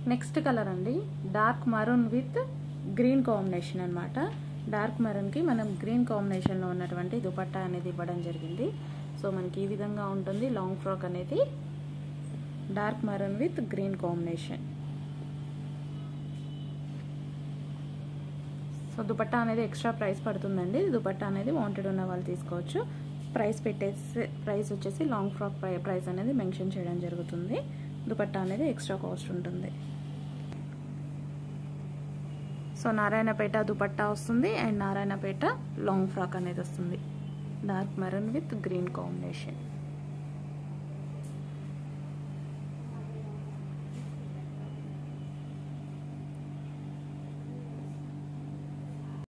next colour అండి dark maroon with green combination అనమాట dark మరూన్కి మనం గ్రీన్ కాంబినేషన్లో ఉన్నటువంటి దుపట్టా అనేది ఇవ్వడం జరిగింది సో మనకి ఈ విధంగా ఉంటుంది లాంగ్ ఫ్రాక్ అనేది dark maroon with green combination so dupatta అనేది ఎక్స్ట్రా ప్రైస్ పడుతుందండి దుపట్టా అనేది వాంటెడ్ ఉన్న వాళ్ళు తీసుకోవచ్చు ప్రైస్ పెట్టేసి ప్రైస్ వచ్చేసి లాంగ్ ఫ్రాక్ ప్రైస్ అనేది మెన్షన్ చేయడం జరుగుతుంది దుపట్టా అనేది ఎక్స్ట్రా కాస్ట్ ఉంటుంది సో నారాయణపేట దుపట్టా వస్తుంది అండ్ నారాయణపేట లాంగ్ ఫ్రాక్ అనేది వస్తుంది dark maroon with green combination